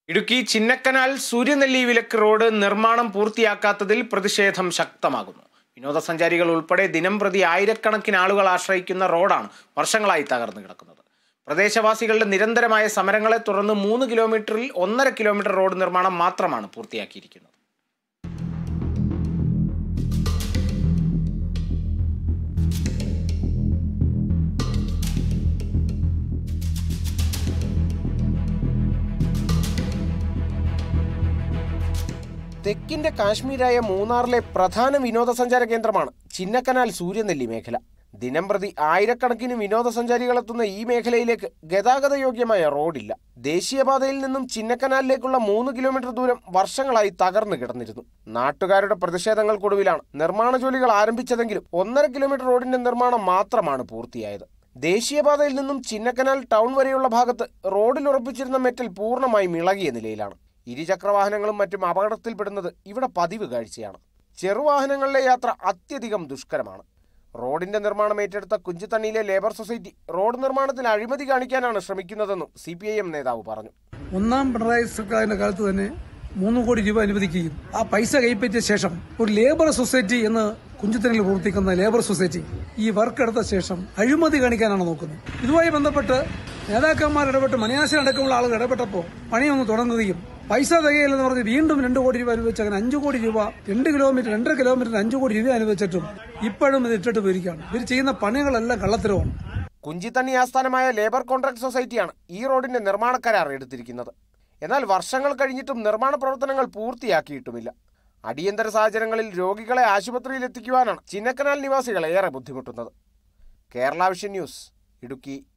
ഇടുക്കി ചിന്നക്കനാൽ സൂര്യനെല്ലി വിലക്ക് റോഡ് നിർമ്മാണം പൂർത്തിയാക്കാത്തതിൽ പ്രതിഷേധം ശക്തമാകുന്നു വിനോദസഞ്ചാരികൾ ഉൾപ്പെടെ ദിനം പ്രതി ആയിരക്കണക്കിന് ആളുകൾ ആശ്രയിക്കുന്ന റോഡാണ് വർഷങ്ങളായി തകർന്നു കിടക്കുന്നത് പ്രദേശവാസികളുടെ നിരന്തരമായ സമരങ്ങളെ തുടർന്ന് മൂന്ന് കിലോമീറ്ററിൽ ഒന്നര കിലോമീറ്റർ റോഡ് നിർമ്മാണം മാത്രമാണ് പൂർത്തിയാക്കിയിരിക്കുന്നത് തെക്കിന്റെ കാശ്മീരായ മൂന്നാറിലെ പ്രധാന വിനോദസഞ്ചാര കേന്ദ്രമാണ് ചിന്നക്കനാൽ സൂര്യനെല്ലി മേഖല ദിനം പ്രതി ആയിരക്കണക്കിന് വിനോദസഞ്ചാരികൾ എത്തുന്ന ഈ മേഖലയിലേക്ക് ഗതാഗത യോഗ്യമായ റോഡില്ല ദേശീയപാതയിൽ നിന്നും ചിന്നക്കനാലിലേക്കുള്ള മൂന്ന് കിലോമീറ്റർ ദൂരം വർഷങ്ങളായി തകർന്നു കിടന്നിരുന്നു നാട്ടുകാരുടെ പ്രതിഷേധങ്ങൾക്കൊടുവിലാണ് നിർമ്മാണ ജോലികൾ ആരംഭിച്ചതെങ്കിലും ഒന്നര കിലോമീറ്റർ റോഡിന്റെ നിർമ്മാണം മാത്രമാണ് പൂർത്തിയായത് ദേശീയപാതയിൽ നിന്നും ചിന്നക്കനാൽ ടൗൺ വരെയുള്ള ഭാഗത്ത് റോഡിൽ ഉറപ്പിച്ചിരുന്ന മെറ്റൽ പൂർണ്ണമായും ഇളകിയ നിലയിലാണ് ഇരുചക്രവാഹനങ്ങളും മറ്റും അപകടത്തിൽപ്പെടുന്നത് ഇവിടെ പതിവ് കാഴ്ചയാണ് ചെറുവാഹനങ്ങളിലെ യാത്ര അത്യധികം ദുഷ്കരമാണ് റോഡിന്റെ നിർമ്മാണം ഏറ്റെടുത്ത കുഞ്ചിത്തണ്ണിയിലെ ലേബർ സൊസൈറ്റി റോഡ് നിർമ്മാണത്തിൽ അഴിമതി കാണിക്കാനാണ് ശ്രമിക്കുന്നതെന്നും സി പി ഐ എം നേതാവ് പറഞ്ഞു ഒന്നാം പിണറായി സർക്കാരിന്റെ കാലത്ത് തന്നെ മൂന്ന് കോടി രൂപ അനുവദിക്കുകയും ആ പൈസ കൈപ്പറ്റിയ ശേഷം ഒരു ലേബർ സൊസൈറ്റി എന്ന് കുഞ്ചുത്തനിൽ പ്രവർത്തിക്കുന്ന ലേബർ സൊസൈറ്റി ഈ വർക്ക് എടുത്ത ശേഷം അഴിമതി കാണിക്കാനാണ് നോക്കുന്നത് ഇതുമായി ബന്ധപ്പെട്ട് നേതാക്കന്മാർ ഇടപെട്ട് മണിയാശൻ അടക്കമുള്ള ആളുകൾ ഇടപെട്ടപ്പോൾ പണിയൊന്ന് തുടങ്ങുകയും പൈസ തികയില്ലെന്ന് പറഞ്ഞ് വീണ്ടും രണ്ട് കോടി രൂപ അനുവദിച്ച് അങ്ങനെ അഞ്ചു കോടി രൂപ രണ്ട് കിലോമീറ്റർ രണ്ടര കിലോമീറ്ററിന് അഞ്ചു കോടി രൂപ അനുവദിച്ചിട്ടും ഇപ്പോഴും ഇത് ഇട്ടിട്ട് പോയിരിക്കുകയാണ് ഇവർ ചെയ്യുന്ന പണികളെല്ലാം കള്ളത്തരമാണ് കുഞ്ചിത്തണ്ണി ആസ്ഥാനമായ ലേബർ കോൺട്രാക്ട് സൊസൈറ്റിയാണ് ഈ റോഡിന്റെ നിർമ്മാണ കരാർ എടുത്തിരിക്കുന്നത് എന്നാൽ വർഷങ്ങൾ കഴിഞ്ഞിട്ടും നിർമ്മാണ പ്രവർത്തനങ്ങൾ പൂർത്തിയാക്കിയിട്ടുമില്ല അടിയന്തര സാഹചര്യങ്ങളിൽ രോഗികളെ ആശുപത്രിയിൽ എത്തിക്കുവാനാണ് ചിന്നക്കനാൽ നിവാസികൾ ഏറെ ബുദ്ധിമുട്ടുന്നത് കേരള വിഷൻ ന്യൂസ് ഇടുക്കി